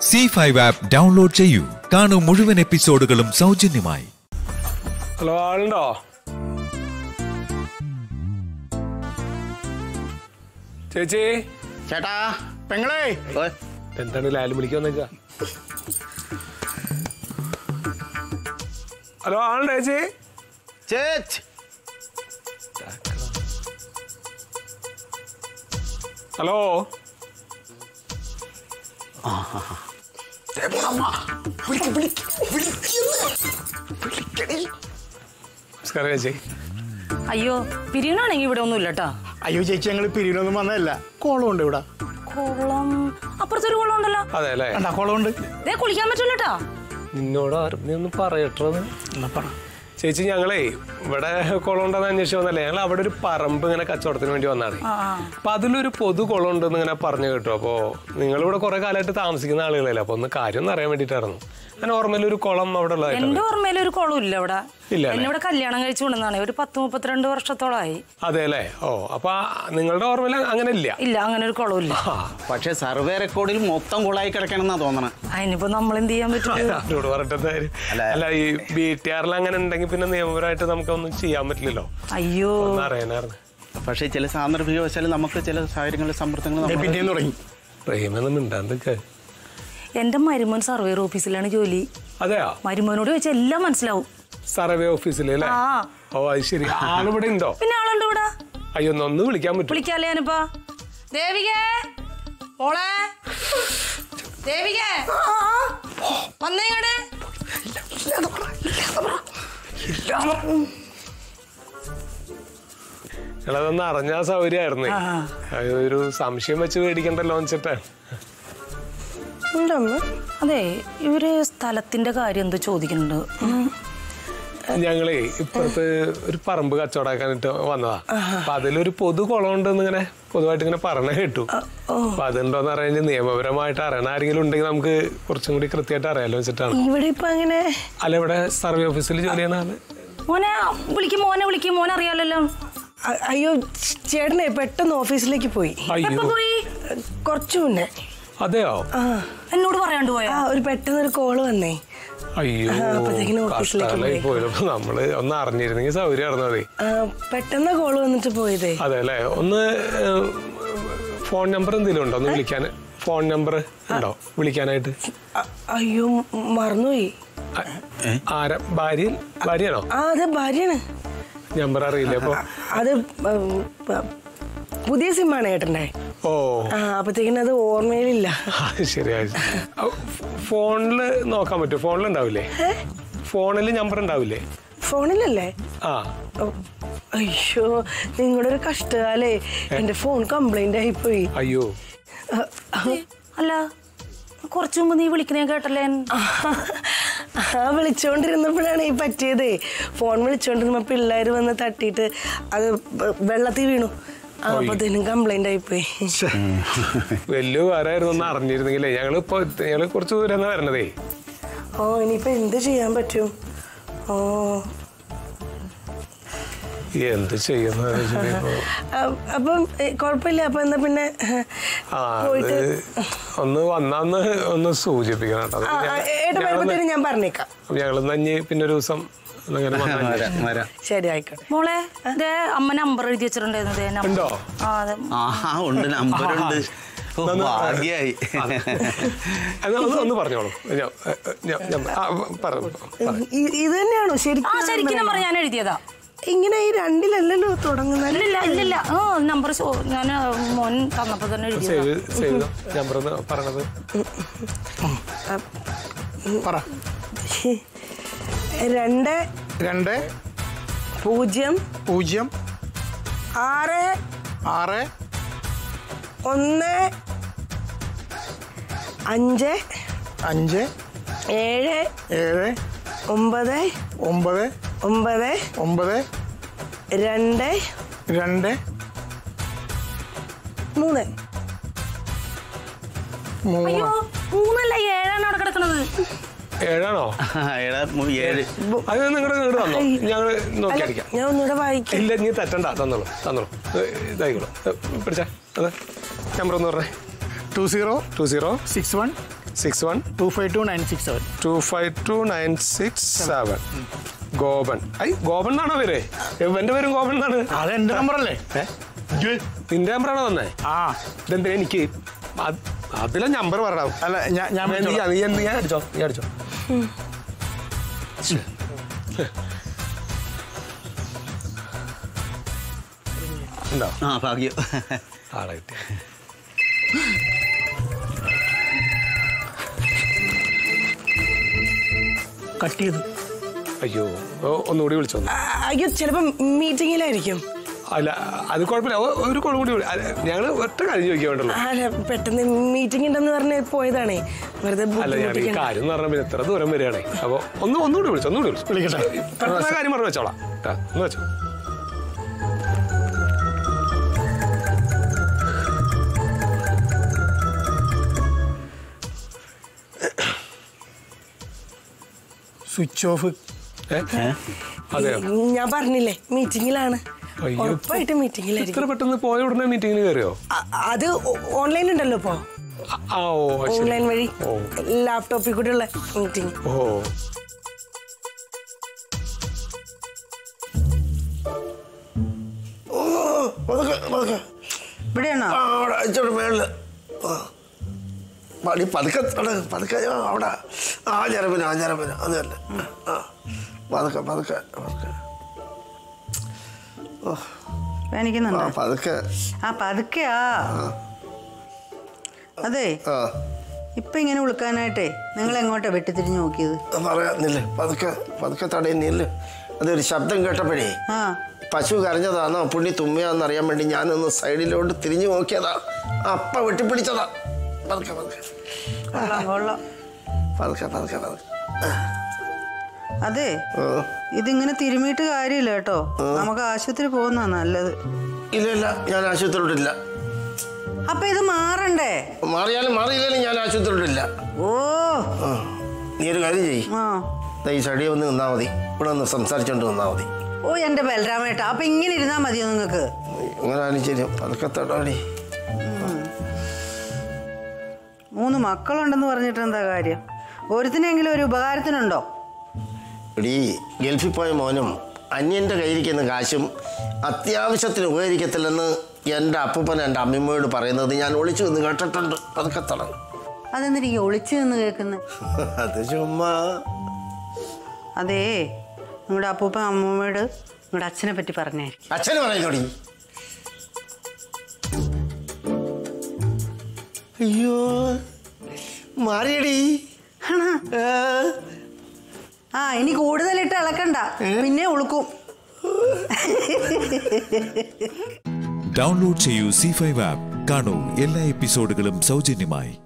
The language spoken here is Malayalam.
സി ഫൈവ് ആപ്പ് ഡൗൺലോഡ് ചെയ്യൂ കാണൂ മുഴുവൻ എപ്പിസോഡുകളും സൗജന്യമായി ഹലോ ആളുണ്ടോ ചേച്ചി ചേട്ടാ പെങ്ങളെ എന്താണ് ലാലും വിളിക്കാൻ വെച്ചാ ഹലോ ആളുണ്ടോ ചേച്ചി ചേച്ച് ഹലോ നമസ്കാരം ചേച്ചി അയ്യോ പിരിയണാണെങ്കി ഇവിടെ ഒന്നും ഇല്ലട്ടാ അയ്യോ ചേച്ചി ഞങ്ങൾ പിരിവിനൊന്നും വന്നതല്ല കോളമുണ്ട് ഇവിടെ കുളം അപ്പുറത്തൊരു കുളം ഉണ്ടല്ലോ അതെ അല്ലേ കണ്ടാ കോളമുണ്ട് ദേ കുളിക്കാൻ പറ്റൂലട്ടാ നിന്നോട് ആരും നീ ഒന്ന് പറയട്ടത് എന്നാ പറ ചേച്ചി ഞങ്ങളേ ഇവിടെ കുളം ഉണ്ടെന്ന് അന്വേഷിച്ച് വന്നല്ലേ ഞങ്ങൾ അവിടെ ഒരു പറമ്പ് ഇങ്ങനെ കച്ചവടത്തിന് വേണ്ടി വന്നാണ് ആ ആ. അപ്പൊ അതിലൊരു പൊതു കുളം ഉണ്ടെന്ന് ഇങ്ങനെ പറഞ്ഞു കേട്ടു അപ്പോ നിങ്ങൾ ഇവിടെ കുറെ കാലമായിട്ട് താമസിക്കുന്ന ആളുകളല്ലേ അപ്പൊ ഒന്ന് കാര്യം ഒന്ന് അറിയാൻ വേണ്ടിട്ടായിരുന്നു ഞാൻ ഓർമ്മയിൽ ഒരു കുളം അവിടെ എന്റെ ഉള്ളതായിട്ട് ഓർമ്മയിൽ ഒരു കുളം ഇല്ല ഇവിടെ ഇല്ല അല്ലേ? എന്നെ ഇവിടെ കല്യാണം കഴിച്ചു കൊണ്ടുവന്നാണ് ഒരു പത്ത് മുപ്പത്തിരണ്ട് വർഷത്തോളമായി അതെ അല്ലേ ഓ അപ്പൊ ആ നിങ്ങളുടെ ഓർമ്മയിൽ അങ്ങനെ ഇല്ല ഇല്ല അങ്ങനെ ഒരു കുളം ഇല്ല ആ, പക്ഷെ സർവേ റെക്കോർഡിൽ മൊത്തം കുളായി കിടക്കണമെന്നാ തോന്നണേ അതിനിപ്പോ നമ്മൾ എന്ത് ചെയ്യാൻ പറ്റും അവരോട് പറഞ്ഞിട്ട് കാര്യം അല്ല. അല്ല ഈ ബി ടി ആറിൽ അങ്ങനെ ഉണ്ടെങ്കിൽ പിന്നെ നിയമപരമായിട്ട് നമുക്കൊന്നും ചെയ്യാൻ പറ്റില്ലല്ലോ അയ്യോ ഒന്ന് അറിയാനായിരുന്നു പക്ഷെ ചില സാന്ദർഭികവശാൽ നമുക്ക് ചില സാഹചര്യങ്ങളിൽ സമ്മർദ്ദങ്ങൾ പിന്നെയും തുടങ്ങി പ്രേമെന്ന് മിണ്ടാന്തൊക്കെ എന്റെ മരുമോൻ സർവേർ ഓഫീസിലാണ് ജോലി അതെയോ മരുമോനോട് ചോദിച്ചാൽ എല്ലാം മനസ്സിലാവും സർവേ ഓഫീസിൽ അല്ലേ ആ ഓ അത് ശരി ആളിവിടെ ഉണ്ടോ പിന്നെ ആളുണ്ട് ഇവിടെ അയ്യോ ഒന്ന് ഒന്ന് വിളിക്കാൻ പറ്റും വിളിക്കാല്ലേ ഞാനിപ്പോ ദേവികേ മോളെ ദേവികേ വന്നേ ഇങ്ങട് ഞങ്ങളതൊന്ന് അറിഞ്ഞാ സൗകര്യമായിരുന്നേ അത് ഒരു സംശയം വെച്ച് മേടിക്കണ്ടല്ലോ വെച്ചിട്ടാണ് ഉണ്ടമ്മ അതെ ഇവര് സ്ഥലത്തിന്റെ കാര്യം എന്തോ ചോദിക്കുന്നുണ്ട് ഉം. ഞങ്ങളേ ഇപ്പുറത്ത് ഒരു പറമ്പ് കച്ചവടാക്കാനിട്ട് വന്നതാ അപ്പൊ അതിലൊരു പൊതു കുളം ഉണ്ടെന്ന് ഇങ്ങനെ പൊതുവായിട്ട് ഇങ്ങനെ പറഞ്ഞ കേട്ടു അപ്പൊ അതുണ്ടോന്ന് അറിയാൻ നിയമപരമായിട്ട് അറിയണ ആരെങ്കിലും ഉണ്ടെങ്കിൽ നമുക്ക് കുറച്ചും കൂടി കൃത്യമായിട്ട് അറിയാലോ വെച്ചിട്ടാണ് ഇവിടെ ഇപ്പൊ അങ്ങനെ അല്ല ഇവിടെ സർവേ ഓഫീസിൽ ജോലി ചെയ്യുന്ന ആള് മോനെ വിളിക്കും മോനെ വിളിക്കും മോനെ അറിയാലല്ലോ അ- അയ്യോ ചേട്ടനെ പെട്ടെന്ന് ഓഫീസിലേക്ക് പോയി അയ്യോ എപ്പോ പോയി കുറച്ചു മുന്നേ അതെയോ ആ എന്നോട് പറയാണ്ട് പോയാ ആ ഒരു പെട്ടെന്ന് ഒരു കോള് വന്നേ അയ്യോ ആ, അപ്പത്തേക്കിനും ഓഫീസിലേക്ക് കഷ്ടകാലായി പോയല്ലോ അപ്പൊ നമ്മള് ഒന്ന് അറിഞ്ഞിരുന്നെങ്കിൽ സൗകര്യമായിരുന്നു അതെ ആ, പെട്ടെന്ന് കോള് വന്നിട്ട് പോയതേ അതെ അല്ലേ ഒന്ന് ഏഹ്, ഫോൺ നമ്പർ എന്തെങ്കിലും ഉണ്ടോ ഒന്ന് വിളിക്കാൻ ഫോൺ നമ്പർ ഉണ്ടോ വിളിക്കാനായിട്ട് അ- അയ്യോ മ- മറന്നുപോയി ആ- ആരാ ഭാര്യ ഭാര്യയാണോ ആ അതെ ഭാര്യയാണ് നമ്പർ അറിയില്ല അപ്പൊ അത് ഉം, പ- പുതിയ സിമ്മാണ് ഏട്ടൻ്റെ ഓ ആ അപ്പത്തേക്കിനും അത് ഓർമ്മയിലില്ല അത് ശരിയായി ഫോണില് നോക്കാൻ പറ്റുമോ ഫോണിൽ ഉണ്ടാവില്ലേ ഫോണിൽ നമ്പർ ഉണ്ടാവില്ലേ ഫോണിലല്ലേ ആ ഓ, അയ്യോ നിങ്ങളുടെ ഒരു കഷ്ടകാലേ എന്റെ ഫോൺ കംപ്ലൈന്റ് ആയിപ്പോയി അയ്യോ ആ, ആ, അല്ല കുറച്ചു മുമ്പ് നീ വിളിക്കുന്ന ഞാൻ കേട്ടല്ലേ ആ വിളിച്ചോണ്ടിരുന്നപ്പോഴാണ് ഈ പറ്റിയത് ഫോൺ വിളിച്ചോണ്ടിരുന്നപ്പോ പിള്ളേര് വന്ന് തട്ടിയിട്ട് അത് വെ- വെള്ളത്തിൽ വീണു ആ, അപ്പത്തേനും കംപ്ലൈന്റ് ആയിപ്പോയി വലിയ ഉപകാരമായിരുന്നു ഒന്ന് അറിഞ്ഞിരുന്നെങ്കിലേ ഞങ്ങൾ ഇപ്പൊ ഞങ്ങള് കുറച്ച് ദൂരം വരണതേ ഓ ഇനിയിപ്പോ എന്ത് ചെയ്യാൻ പറ്റും ഓ എന്ത് ചെയ്യുന്ന ആ, അപ്പം ഏ, കുഴപ്പമില്ല അപ്പൊ എന്നാ പിന്നെ ആ പോയിട്ട് അത് ഒന്ന് വന്നാന്ന് ഒന്ന് സൂചിപ്പിക്കണം കേട്ടോ ആ, ആ, ഏട്ടൻ വരുമ്പോഴത്തേനും ഞാൻ പറഞ്ഞേക്കാം ഞങ്ങൾ നഞ്ഞ് പിന്നെ ഒരു ദിവസം അങ്ങനെ വന്നാ ശരി ആയിക്കോട്ടെ മോളെ ദേ അമ്മ നമ്പർ എഴുതി വെച്ചിട്ടുണ്ടായിരുന്നു ദേ number. ഉണ്ടോ ആ അതെ ആ ഉണ്ട് നമ്പറുണ്ട് ഓ, നന്ന് ഭാഗ്യായി അത് ഒന്ന് ഒന്ന് പറഞ്ഞോളൂ ഞാൻ ഞാൻ ഞാൻ ആ, പറഞ്ഞു ഇ- ഇത് തന്നെയാണോ ആ ശരിക്കും ശരിക്കും നമ്പർ ഞാൻ എഴുതിയതാ ഇങ്ങനെ ഈ രണ്ടിലല്ലല്ലോ തുടങ്ങുന്നത് ഇല്ലില്ല ഇല്ലില്ല ആ നമ്പർ ഞാൻ മോൻ തന്നപ്പോ തന്നെ എഴുതിയതാ സേവ് ചെയ്തോ നമ്പർ ഒന്ന് പറഞ്ഞത് പറ രണ്ട് രണ്ട് പൂജ്യം പൂജ്യം ആറ് ആറ് ഒന്ന് അഞ്ച് അഞ്ച് ഏഴ് ഏഴ് ഒമ്പത് ഒമ്പത് ഒമ്പത് ഒമ്പത് രണ്ട് രണ്ട് മൂന്ന് മൂന്ന് അയ്യോ മൂന്നല്ല ഏഴാണ് അവിടെ കിടക്കണത് ഏഴാണോ ഏഴ് മൂ- ഏഴ് അത് നിങ്ങളുടെ ഇങ്ങോട്ട് തന്നോ ഞങ്ങൾ നോക്കി അടിക്കാം ഞാൻ ഒന്നുകൂടെ വായിക്കാം ഇല്ല നീ തെറ്റണ്ട തന്നോളൂ തന്നോളൂ ഏ, ഇതായിക്കോളൂ ഏ, പിടിച്ചാ അതെ നമ്പർ ഒന്ന് പറഞ്ഞേ two zero two zero six one six one two five two nine six seven two five two nine six seven Gopan I Gopan എന്നാണോ പേര് എന്റെ പേരും ഗോപൻ എന്നാണ് അതെന്റെ നമ്പറല്ലേ നിന്റെ നമ്പറാണോ തന്നെ ആ ഇതെന്തിനാ എനിക്ക് അത് അതിലെ നമ്പർ പറയാം അല്ല ഞാൻ ഞാൻ നീ വിളിച്ചോളാം. നീ നീ അടിച്ചോ നീ അടിച്ചോ ഉണ്ടോ ആ ഭാഗ്യം ആളെ കിട്ടി കട്ട് ചെയ്തു അയ്യോ ഓ, ഒന്നുകൂടി വിളിച്ചോ ഒന്ന്. ആ, അയ്യോ ചിലപ്പോ മീറ്റിങ്ങിലായിരിക്കും അല്ല അത് കുഴപ്പമില്ല ഒ- ഒരു കോളും കൂടി വിളി- അല്ല, ഞങ്ങള് ഒറ്റ കാര്യം ചോദിക്കാൻ വേണ്ടല്ലോ അല്ല പെട്ടെന്ന് മീറ്റിംഗ് ഉണ്ടെന്ന് പറഞ്ഞ് പോയതാണേ വെറുതെ അല്ല ഞാൻ ഈ ബുദ്ധിമുട്ടിക്കണ്ട. കാര്യം എന്ന് പറഞ്ഞാൽ പിന്നെ എത്ര ദൂരം വരികയാണേ അപ്പൊ ഒന്ന് ഒന്നുകൂടി വിളിച്ചു ഒന്നുകൂടി വിളിച്ചു വിളിക്കട്ടെ? പെട്ടെന്ന് കാര്യം പറഞ്ഞു വെച്ചോളാം ട്ടാ, ഒന്ന് വെച്ചോ സ്വിച്ച് ഓഫ് ഏ? അതെയോ ഞാൻ പറഞ്ഞില്ലേ മീറ്റിംഗിലാണ് അയ്യോ. ഉറപ്പായിട്ട് ഇത്ര മീറ്റിംഗിലായിരിക്കും പെട്ടെന്ന് പോയ ഉടനെ മീറ്റിംഗിന് കയറിയോ അ- അത് ഓൺലൈൻ ഉണ്ടല്ലോ ഇപ്പോ ആ, ആ ഓ അത് ശരി. ഓൺലൈൻ വഴി ഓ ലാപ്ടോപ്പിൽ കൂടെയുള്ള മീറ്റിംഗ് ഓ പതുക്കെ പതുക്കെ ഇവിടെയാണോ ആ അവിടെ ഇച്ചോട്ട് മേളില് ആ പടി പതുക്കെ അവിടെ പതുക്കെ ആ, അവിടെ ആ ഞരമ്പിന് ആ ഞരമ്പിന് അത് തന്നെ ആ പതുക്കെ പതുക്കെ പതുക്കെ ആ വേനിക്കുന്നുണ്ടോ പതുക്കെ ആ പതുക്കെയാ അതെ ആ ഇപ്പൊ ഇങ്ങനെ ഉളുക്കാനായിട്ടേ നിങ്ങൾ എങ്ങോട്ടാ വെട്ടിത്തിരിഞ്ഞ് നോക്കിയത് പറയാന്നില്ലേ പതുക്കെ പതുക്കെ തടയുന്നില്ലേ അതൊരു ശബ്ദം കേട്ടപ്പോഴേ ആ പശു കരഞ്ഞതാണോ പുള്ളി തുമ്മിയാന്ന് അറിയാൻ വേണ്ടി ഞാനൊന്ന് സൈഡിലോട്ട് തിരിഞ്ഞു നോക്കിയതാ അപ്പ വെട്ടിപ്പിടിച്ചതാ പതുക്കെ പതുക്കെ കൊള്ളാം കൊള്ളാം പതുക്കെ പതുക്കെ പതുക്കെ അതെ ആ ഇതിങ്ങനെ തിരുമിയിട്ട് കാര്യമില്ല കേട്ടോ നമുക്ക് ആശുപത്രി പോകുന്നതാ നല്ലത് ഇല്ല ഇല്ല ഞാൻ ആശുപത്രിയിലോട്ടില്ല അപ്പൊ ഇത് മാറണ്ടേ മാറിയാലും മാറിയില്ലെങ്കിലും ഞാൻ ആശുപത്രിയിലോട്ടില്ല ഓ ആ നീ ഒരു കാര്യം ചെയ്യ് ആ ദാ ഈ സൈഡിൽ വന്ന് നിന്നാ മതി ഇവിടെ ഒന്ന് സംസാരിച്ചോണ്ട് നിന്നാ മതി ഓ എന്റെ ബലരാമേട്ട അപ്പൊ ഇങ്ങനെ ഇരുന്നാ മതിയോ നിങ്ങൾക്ക് അങ്ങനെ ആലും ശരി അതൊക്കെ തടാടി മൂന്ന് മക്കളുണ്ടെന്ന് പറഞ്ഞിട്ട് എന്താ കാര്യം ഒരുത്തിനെങ്കിലും ഒരു ഉപകാരത്തിനുണ്ടോ എടീ ഗൾഫിൽ പോയ മോനും അന്യൻ്റെ കയ്യിരിക്കുന്ന കാശും അത്യാവശ്യത്തിന് ഉപകരിക്കത്തില്ലെന്ന് എൻ്റെ അപ്പൂപ്പൻ എൻ്റെ അമ്മമ്മയോട് പറയുന്നത് ഞാൻ ഒളിച്ചു നിന്ന് കേട്ടിട്ടുണ്ട് അതൊക്കെ തടങ്ങും അതെന്തിനാ ഈ ഒളിച്ചു നിന്ന് കേൾക്കുന്നത് അത് ചുമ്മാ അതേ നിങ്ങളുടെ അപ്പൂപ്പൻ അമ്മൂമ്മയോട് നിങ്ങളുടെ അച്ഛനെ പറ്റി പറഞ്ഞായിരിക്കും അച്ഛന് പറയുന്നോടി അയ്യോ മാറിയടി ആണോ ആ, ആ ഇനി കൂടുതലിട്ട് ഇളക്കണ്ട പിന്നെ ഉളുക്കും ഡൗൺലോഡ് ചെയ്യൂ സി ഫൈവ് ആപ്പ് കാണൂ എല്ലാ എപ്പിസോഡുകളും സൗജന്യമായി